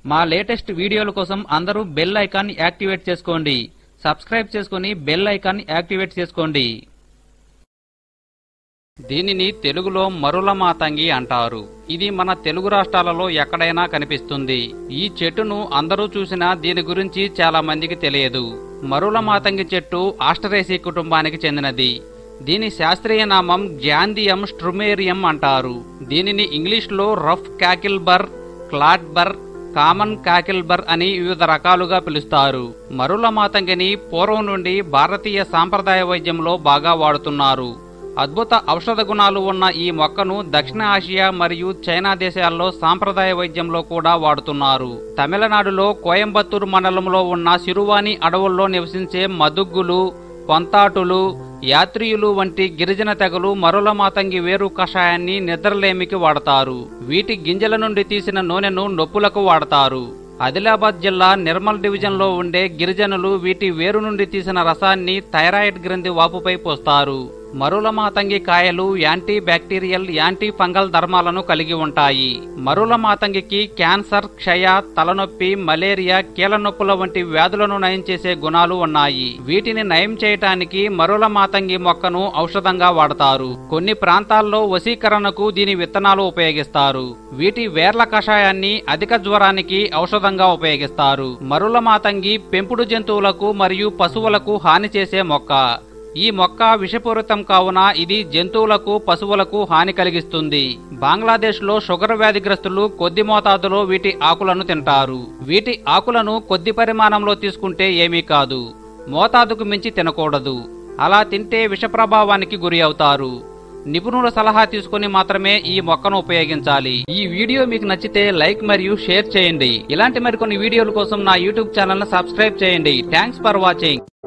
మా లేటెస్ట్ వీడియోల కోసం అందరూ బెల్ ఐకాన్ యాక్టివేట్ చేసుకోండి సబ్స్క్రైబ్ చేసుకుని బెల్ ఐకాన్ యాక్టివేట్ చేసుకోండి దీనిని తెలుగులో మరుల మాతంగి అంటారు ఇది మన తెలుగు రాష్ట్రాలలో ఎక్కడైనా కనిపిస్తుంది ఈ చెట్టును అందరూ చూసినా దీని గురించి చాలా మందికి తెలియదు మరుల మాతంగి చెట్టు ఆస్టరేసి కుటుంబానికి చెందినది దీని శాస్త్రీయ నామం గ్యాందియం స్ట్రుమేరియం అంటారు దీనిని ఇంగ్లీష్లో రఫ్ క్యాకిల్బర్ క్లాడ్బర్ కామన్ కాకిల్బర్ అని వివిధ రకాలుగా పిలుస్తారు మరుల మాతంగిని పూర్వం నుండి భారతీయ సాంప్రదాయ వైద్యంలో బాగా వాడుతున్నారు అద్భుత ఔషధ గుణాలు ఉన్న ఈ మొక్కను దక్షిణ ఆసియా మరియు చైనా దేశాల్లో సాంప్రదాయ వైద్యంలో కూడా వాడుతున్నారు తమిళనాడులో కోయంబత్తూరు మండలంలో ఉన్న సిరువాని అడవుల్లో నివసించే మదుగ్గులు పొంతాటులు యాత్రియులు వంటి గిరిజన తెగలు మరుల మాతంగి వేరు కషాయాన్ని నిద్రలేమికి వాడతారు వీటి గింజల నుండి తీసిన నూనెను నొప్పులకు వాడతారు ఆదిలాబాద్ జిల్లా నిర్మల్ డివిజన్లో ఉండే గిరిజనులు వీటి వేరు నుండి తీసిన రసాన్ని థైరాయిడ్ గ్రంథి వాపుపై పోస్తారు మరుల మాతంగి కాయలు యాంటీ బ్యాక్టీరియల్ యాంటీ ఫంగల్ ధర్మాలను కలిగి ఉంటాయి మరుల మాతంగికి క్యాన్సర్ క్షయ తలనొప్పి మలేరియా కీళ్ళ నొప్పుల వంటి వ్యాధులను నయం చేసే గుణాలు ఉన్నాయి వీటిని నయం చేయటానికి మరుల మాతంగి మొక్కను ఔషధంగా వాడతారు కొన్ని ప్రాంతాల్లో వశీకరణకు దీని విత్తనాలు ఉపయోగిస్తారు వీటి వేర్ల కషాయాన్ని అధిక జ్వరానికి ఔషధంగా ఉపయోగిస్తారు మరుల మాతంగి పెంపుడు జంతువులకు మరియు పశువులకు హాని చేసే మొక్క ఈ మొక్క విషపూరితం కావున ఇది జంతువులకు పశువులకు హాని కలిగిస్తుంది బంగ్లాదేశ్ లో షుగర్ వ్యాధిగ్రస్తులు కొద్ది మోతాదులో వీటి ఆకులను తింటారు వీటి ఆకులను కొద్ది పరిమాణంలో తీసుకుంటే ఏమీ కాదు మోతాదుకు మించి తినకూడదు అలా తింటే విష ప్రభావానికి గురి అవుతారు నిపుణుల సలహా తీసుకుని మాత్రమే ఈ మొక్కను ఉపయోగించాలి ఈ వీడియో మీకు నచ్చితే లైక్ మరియు షేర్ చేయండి ఇలాంటి మరికొన్ని వీడియోల కోసం నా యూట్యూబ్ ఛానల్ ను సబ్స్క్రైబ్ చేయండి థ్యాంక్స్ ఫర్ వాచింగ్